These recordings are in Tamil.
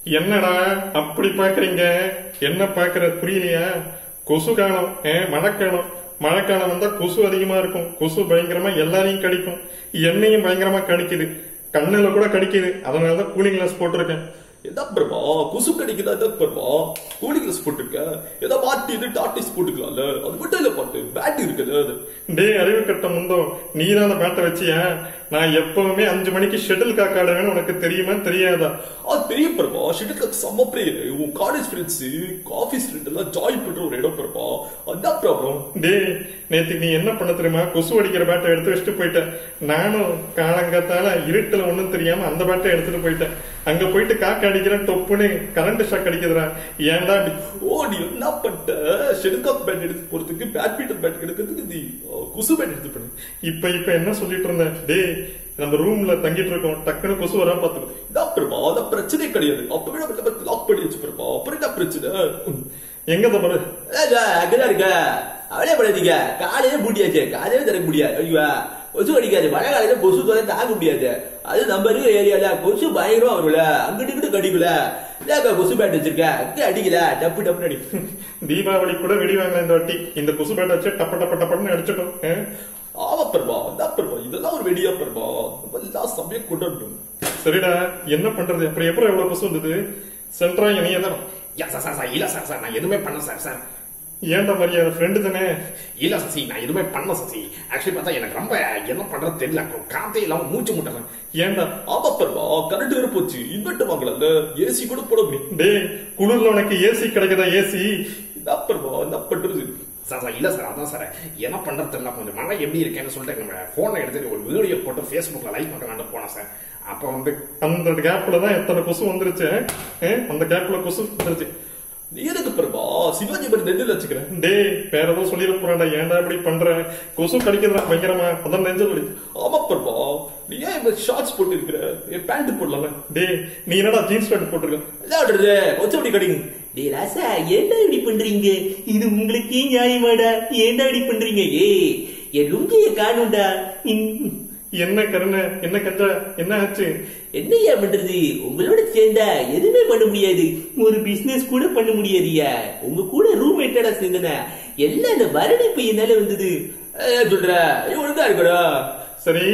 என்னடா அப்படி பாக்குறீங்க என்ன பாக்குற புரியலையா கொசு காலம் ஏ மழைக்காலம் மழைக்காலம் வந்தா கொசு அதிகமா இருக்கும் கொசு பயங்கரமா எல்லாரையும் கடிக்கும் என்னையும் பயங்கரமா கடிக்குது கண்ணுல கூட கடிக்குது அதனாலதான் கூலிங் கிளாஸ் போட்டிருக்கேன் என்ன பிரபா குசு கடிக்குதா என்ன பிரபா கூலிங் கிளாஸ் போட்டிருக்க ஏதோ மாட்டி டாட்டிஸ் போட்டுக்கலாம்ல அது மட்டும் இல்ல பாட்டு பேட் இருக்குல்ல அது டே அறிவு கட்டம் முந்தோ நீ தான் அந்த பேட்டை வச்சியா நான் எப்பவுமே அஞ்சு மணிக்கு ஷெட்டில் காக் ஆடுவேன்னு உனக்கு தெரியுமா தெரியாதா அது பெரிய பிரபா ஷெட்டில் செம்ம பிளேயர் உன் காலேஜ் ஃப்ரெண்ட்ஸ் ஆஃபீஸ் ஃப்ரெண்ட் எல்லாம் ஜாயின் பண்ற ஒரு இடம் பிரபா அதான் ப்ராப்ளம் டே நேத்துக்கு நீ என்ன பண்ண தெரியுமா கொசு அடிக்கிற பேட்டை எடுத்து வச்சுட்டு போயிட்டேன் நானும் காலங்கத்தால இருட்டுல ஒண்ணும் தெரியாம அந்த பேட்டை எடுத்துட்டு போயிட்டேன் அங்க போயிட்டு காக்க அடிக்கிறேன் தொப்புன்னு கரண்ட் ஷாக் அடிக்குதுடா ஏன்டா இப்படி ஓ நீ என்ன பண்ணிட்ட ஷெடுகாக் பேட் எடுத்து போறதுக்கு பேட்மிண்டன் பேட் எடுக்கிறதுக்கு நீ அஹ், குசு பேட் எடுத்து பண்ணு இப்ப இப்ப என்ன சொல்லிட்டு இருந்தேன் டேய் நம்ம ரூம்ல தங்கிட்டு இருக்கோம் டக்குன்னு கொசு வரா பாத்துக்கோ இதான் பிரபா அதான் பிரச்சனை கிடையாது அப்பவே நம்ம லாக் பண்ணி வச்சு பிரபா அப்புறம் என்ன பிரச்சனை எங்க தவறு ஏங்க, அங்கதான் இருக்க அவளே படாதீங்க காலையில பூட்டியாச்சு காலையில திறக்க முடியாது ஐயோ கொசு அடிக்காது மழை காலையில கொசு தொலை தாங்க முடியாது அது நம்ம இருக்கிற ஏரியால கொசு பயங்கரமா வரும்ல அங்கிட்டு இங்கிட்டு கடிக்கல ஏங்க கொசு பேட் வச்சிருக்க அங்க அடிக்கல டப்பு டப்புன்னு அடி தீபாவளி கூட வெடி வாங்கல இந்த வாட்டி இந்த கொசு பேட்டை வச்சு டப்ப டப்ப டப்பன்னு அடிச்சிட்டோம் ஆ? ஆமா பிரபா அதான் பிரபா இதெல்லாம் ஒரு வெடியா பிரபா நம்ம எல்லாம் சமயம் கொண்டாடணும் சரிடா என்ன பண்றது அப்புறம் எப்பறம் எவ்வளவு கொசு வந்தது சென்ட்ரா இணைய தான் யா சார் சார் சார் இல்ல சார் சார் நான் எதுவுமே பண்ண சார் சார் ஏன்டா மரியாதை ஃப்ரெண்டு தானே இல்ல சசி நான் எதுவுமே பண்ண சசி ஆக்சுவலி பார்த்தா எனக்கு ரொம்ப என்ன பண்றது தெரியல காத்தே இல்லாம மூச்சு முட்டுறேன் ஏன்டா ஆமா பிரபா கரண்ட் வேற போச்சு இன்வெர்டர் வாங்கல ஏசி கூட போட முடியும் டேய் குளிர்ல உனக்கு ஏசி கிடைக்குதா ஏசி என்ன பிரபா என்ன பண்றது சார் சார் இல்ல சார் அதான் சார் என்ன பண்றது தெரியல கொஞ்சம் மழை எப்படி இருக்கேன்னு சொல்லிட்டு நம்ம போனை எடுத்துட்டு ஒரு வீடியோ போட்டு ஃபேஸ்புக்ல லைக் பண்ணலாம்னு போனேன் சார் அப்ப வந்து அந்த கேப்ல தான் எத்தனை கொசு வந்துருச்சு ஆ? அந்த கேப்ல கொசு வந்துருச்சு நீ எதுக்கு பிரபா சிவாஜி மாதிரி நெஞ்சில் வச்சுக்கிறேன் டேய் வேற ஏதோ சொல்லிட போறாடா ஏன்டா இப்படி பண்ற கொசு கடிக்கிறதா பயங்கரமா அதான் நெஞ்சல் வலி ஆமா பிரபா நீ ஏன் இந்த ஷார்ட்ஸ் போட்டு இருக்கிற என் பேண்ட் போடலாம்ல டேய் நீ என்னடா ஜீன்ஸ் பேண்ட் போட்டிருக்க என்ன ஆடுறது கொஞ்சம் அப்படி கடிங்க டே ராசா ஏன்டா இப்படி பண்றீங்க இது உங்களுக்கே நியாயமாடா ஏன்டா இப்படி பண்றீங்க ஏ என் லுங்கிய காணும்டா இன்- என்ன கருணை என்ன கஞ்சா என்ன ஆச்சு என்னய்யா பண்றது உங்களோட சேர்ந்தா எதுவுமே பண்ண முடியாது ஒரு பிசினஸ் கூட பண்ண முடியாதுயா உங்க கூட ரூம் மேட்டடா சேர்ந்தன எல்லாம் இந்த பரணி பையனால வந்தது ஏன் சொல்ற ஏன் ஒழுங்கா இருக்கடா சரி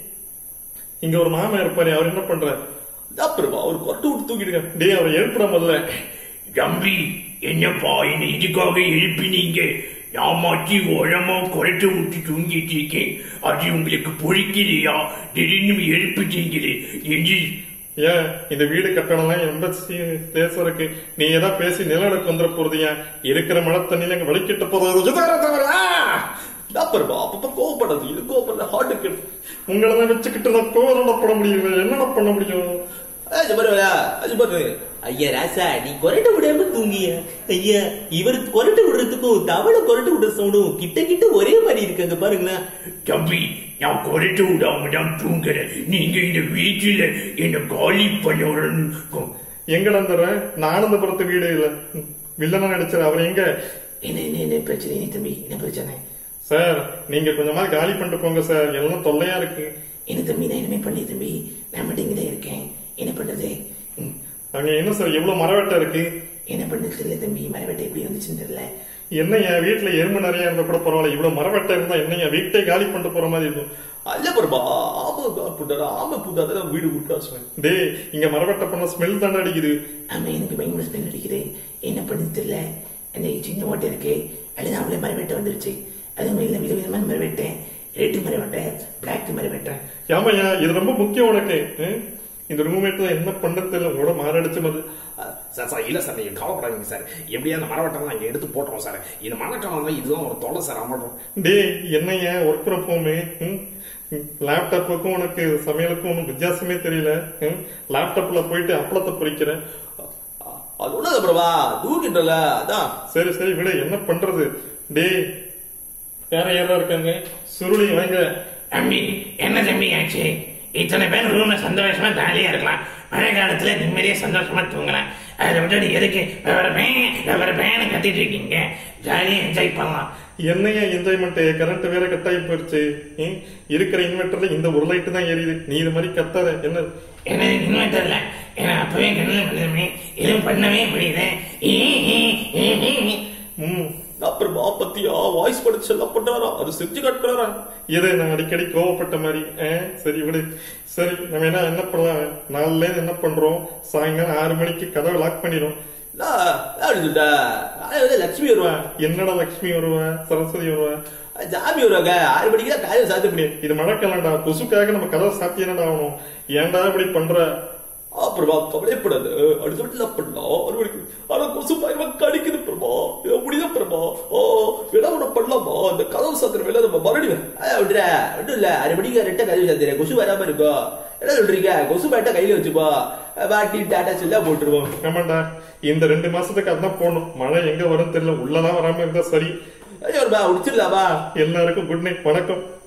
இங்க ஒரு மாமா இருப்பாரு அவர் என்ன பண்றாரு இதான் பிரபா ஒரு கொட்டை விட்டு தூக்கிடுங்க டேய் அவர் எழுப்புற முதல்ல தம்பி என்னப்பா என்ன இதுக்காக எழுப்பினீங்க ஏமாற்றி ஓழமா குறைச்சு விட்டு தூங்கிட்டு இருக்கேன் அது உங்களுக்கு பொழிக்கலையா திடீர்னு எழுப்பிட்டீங்களே என்று ஏன் இந்த வீடு கட்டணம்லாம் ரொம்ப லேசா இருக்கு நீ ஏதாவது பேசி நிலநடுக்கு வந்துட போறது ஏன் இருக்கிற மழை தண்ணியில எங்க வலிக்கிட்ட போறது இதான் பிரபா அப்பப்ப கோவப்படாது இது கோவப்படல ஹார்ட் உங்களை தான் வச்சுக்கிட்டு நான் கோவப்பட முடியும் என்னடா பண்ண முடியும் அது பாரு அது பாரு ஐயா ராசா நீ கொரட்டை விடாம தூங்கிய ஐயா இவர் கொரட்டை விடுறதுக்கும் தவளை கொரட்டை விடுற சவுண்டும் கிட்ட கிட்ட ஒரே மாதிரி இருக்காங்க பாருங்களேன் தம்பி நான் குறைச்சு விடாம தான் தூங்குறேன் நீங்க இந்த வீட்டுல என்ன காலி பண்ண எங்கடா அந்த ஆனந்தபுரத்து வீடு இல்ல வில்லனா நடிச்சார் அவர் எங்க என்ன என்ன என்ன பிரச்சனை என்ன தம்பி என்ன பிரச்சனை சார் நீங்க கொஞ்சமா காலி பண்ணிட்டு போங்க சார் எல்லாம் தொல்லையா இருக்கு என்ன தம்பி நான் இனிமே பண்ணி தம்பி நான் மட்டும் இங்கதான் இருக்கேன் என்ன பண்றது ம், அங்க என்ன சார் எவ்வளவு மரவெட்டை இருக்கு என்ன பண்றது தெரியல தம்பி மரவெட்டை எப்படி வந்துச்சுன்னு தெரியல என்ன என் வீட்டுல எறும்பு நிறைய இருந்தா கூட பரவாயில்ல இவ்வளவு மரவெட்டை இருந்தா என்ன என் வீட்டை காலி பண்ணிட்டு போற மாதிரி இருக்கும் அல்ல பிரபா ஆமா புட்டாரா ஆமா புட்டாதான் வீடு விட்டா சொன்னேன் டேய் இங்க மரவெட்டை பண்ண ஸ்மெல் தானே அடிக்குது ஆமா எனக்கு பயங்கர ஸ்மெல் அடிக்குது என்ன பண்ணுது தெரியல அந்த சின்ன ஓட்டை இருக்கு அது அவளே மரவெட்டை வந்துருச்சு அதுவும் இல்லை வித விதமான மரவெட்டேன் ரெட்டு மரவெட்டை பிளாக் மரவெட்டேன் ஏமாய்யா இது ரொம்ப முக்கியம் உனக்கு ஹம்? இந்த ரூம்மேட்ல என்ன பண்றது தெரியல உங்களோட மாரடிச்சு மாதிரி சார் சார் இல்ல சார் நீங்க கவலைப்படாதீங்க சார் எப்படியா அந்த மரவட்டம் இங்க எடுத்து போட்டுறோம் சார் இந்த மழைக்காலம் தான் இதுதான் ஒரு தொலை சார் ஆமாட்டும் டேய் என்னய்யா ஒர்க் ஃப்ரம் ஹோமு லேப்டாப்புக்கும் உனக்கு சமையலுக்கும் ஒன்றும் வித்தியாசமே தெரியல லேப்டாப்ல போயிட்டு அப்பளத்தை பொறிக்கிற அது ஒண்ணு பிரபா தூக்கிட்டல அதான் சரி சரி விடு என்ன பண்றது டேய் வேற யாரா இருக்காங்க சுருளி வாங்க தம்பி என்ன தம்பி ஆச்சு இத்தனை பேர் ரூம்ல சந்தோஷமா ஜாலியா இருக்கலாம் மழை காலத்துல நிம்மதியா சந்தோஷமா தூங்கலாம் அதை விட்டு நீ எதுக்கு வெவர பேன் வெவர பேன் கத்திட்டு இருக்கீங்க ஜாலியா என்ஜாய் பண்ணலாம் என்னையா என்ஜாய்மெண்ட் கரண்ட் வேற கட் ஆகி போயிருச்சு ஹம்? இருக்கிற இன்வெர்டர்ல இந்த ஒரு லைட் தான் எரியுது நீ இது மாதிரி கத்தாத என்ன என்ன இன்வெர்டர்ல ஏன்னா அப்பவே கண்ணில் பண்ணுமே எதுவும் பண்ணவே முடியல ம் அப்புறமா பத்தியா வாய்ஸ் படிச்சு எல்லாம் பண்றாரா அது செஞ்சு கட்டுறாரா எது நான் அடிக்கடி கோவப்பட்ட மாதிரி ஆ, சரி விடு சரி நம்ம என்ன என்ன பண்ணலாம் நாலுல இருந்து என்ன பண்றோம் சாயங்காலம் ஆறு மணிக்கு கதவை லாக் பண்ணிடும் நான் அப்படி சொல்லிட்டா நாளை வந்து லட்சுமி வருவேன் என்னடா லட்சுமி வருவா சரஸ்வதி வருவா ஜாமி வருவாங்க ஆறு மணிக்கு தான் காலையில் சாத்த முடியும் இது மழைக்காலம்டா கொசுக்காக நம்ம கதவை சாத்தி என்னடா ஆகணும் ஏன்டா இப்படி பண்ற அப்புறமா கவலைப்படாது அடுத்த வீட்டுல பண்ணலாம் ஒரு மணிக்கு ஆனா கொசு பயமா கடிக்குது பிரமா முடியல பிரமா ஓ விட ஒண்ணு பண்ணலாமா அந்த கதவு சாத்திர வேலை நம்ம மறுபடியும் விடுற விட்டு இல்ல அரை மணிக்கு ரெட்ட கதவு சாத்திர கொசு வராம இருக்கும் என்ன சொல்றீங்க கொசு பேட்டை கையில வச்சுப்பா பாட்டி டாட்டா சொல்லா போட்டுருவோம் ஆமாண்டா இந்த ரெண்டு மாசத்துக்கு அதான் போகணும் மழை எங்க வரும் தெரியல உள்ளதான் வராம இருந்தா சரி ஐயோ ஒரு பா உடிச்சிடலாமா எல்லாருக்கும் குட் நைட் வணக்கம்